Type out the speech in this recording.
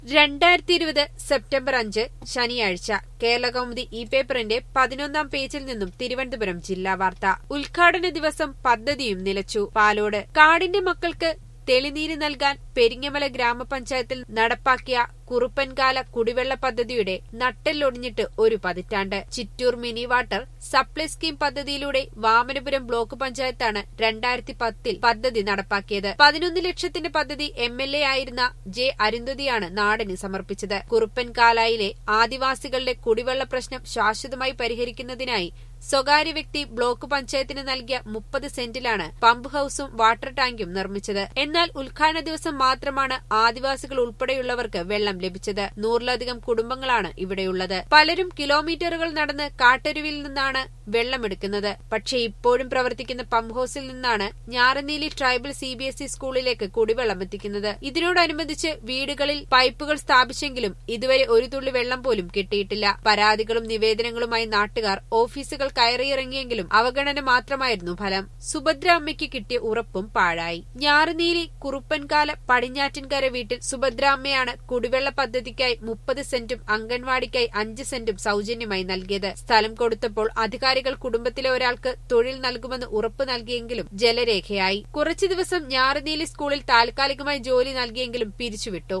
രണ്ടായിരത്തി ഇരുപത് സെപ്റ്റംബർ അഞ്ച് ശനിയാഴ്ച കേരളകൗമുദി ഈ പേപ്പറിന്റെ പതിനൊന്നാം പേജിൽ നിന്നും തിരുവനന്തപുരം ജില്ലാ വാർത്ത ഉദ്ഘാടന ദിവസം പദ്ധതിയും നിലച്ചു പാലോട് കാടിന്റെ മക്കൾക്ക് തെളിനീര് നൽകാൻ പെരിങ്ങമല ഗ്രാമപഞ്ചായത്തിൽ നടപ്പാക്കിയ കുറുപ്പൻകാല കുടിവെള്ള പദ്ധതിയുടെ നട്ടെല്ലൊടിഞ്ഞിട്ട് ഒരു പതിറ്റാണ്ട് Chittoor mini water supply scheme പദ്ധതിയിലൂടെ വാമനപുരം ബ്ലോക്ക് പഞ്ചായത്താണ് രണ്ടായിരത്തി പത്തിൽ പദ്ധതി നടപ്പാക്കിയത് പതിനൊന്ന് ലക്ഷത്തിന്റെ പദ്ധതി എം എൽ എ ആയിരുന്ന ജെ അരുന്ധതിയാണ് നാടിന് സമർപ്പിച്ചത് കുറുപ്പൻകാലായിലെ ആദിവാസികളുടെ കുടിവെള്ള പ്രശ്നം ശാശ്വതമായി പരിഹരിക്കുന്നതിനായി സ്വകാര്യ വ്യക്തി ബ്ലോക്ക് പഞ്ചായത്തിന് നൽകിയ മുപ്പത് സെന്റിലാണ് പമ്പ് ഹൌസും വാട്ടർ ടാങ്കും നിർമ്മിച്ചത് എന്നാൽ ഉദ്ഘാടന ദിവസം മാത്രമാണ് ആദിവാസികൾ ഉൾപ്പെടെയുള്ളവർക്ക് വെള്ളം ലഭിച്ചത് നൂറിലധികം കുടുംബങ്ങളാണ് ഇവിടെയുള്ളത് പലരും കിലോമീറ്ററുകൾ നടന്ന് കാട്ടരുവിൽ നിന്നാണ് വെള്ളമെടുക്കുന്നത് പക്ഷേ ഇപ്പോഴും പ്രവർത്തിക്കുന്ന പമ്പ് ഹൌസിൽ നിന്നാണ് Njaraneeli tribal C B S E സ്കൂളിലേക്ക് കുടിവെള്ളം എത്തിക്കുന്നത് ഇതിനോടനുബന്ധിച്ച് വീടുകളിൽ പൈപ്പുകൾ സ്ഥാപിച്ചെങ്കിലും ഇതുവരെ ഒരു തുള്ളി വെള്ളം പോലും കിട്ടിയിട്ടില്ല പരാതികളും നിവേദനങ്ങളുമായി നാട്ടുകാർ ഓഫീസുകൾ കയറിയിറങ്ങിയെങ്കിലും അവഗണന മാത്രമായിരുന്നു ഫലം സുഭദ്ര അമ്മയ്ക്ക് കിട്ടിയ ഉറപ്പും പാഴായി ഞാറുനീലി കുറുപ്പൻകാല പടിഞ്ഞാറ്റിൻകര വീട്ടിൽ സുഭദ്ര അമ്മയാണ് കുടിവെള്ള പദ്ധതിക്കായി മുപ്പത് സെന്റും അംഗൻവാടിക്കായി അഞ്ച് സെന്റും സൌജന്യമായി നൽകിയത് സ്ഥലം കൊടുത്തപ്പോൾ അധികാരികൾ കുടുംബത്തിലെ ഒരാൾക്ക് തൊഴിൽ നൽകുമെന്ന് ഉറപ്പ് നൽകിയെങ്കിലും ജലരേഖയായി കുറച്ചു ദിവസം ഞാറുനീലി സ്കൂളിൽ താൽക്കാലികമായി ജോലി നൽകിയെങ്കിലും പിരിച്ചുവിട്ടു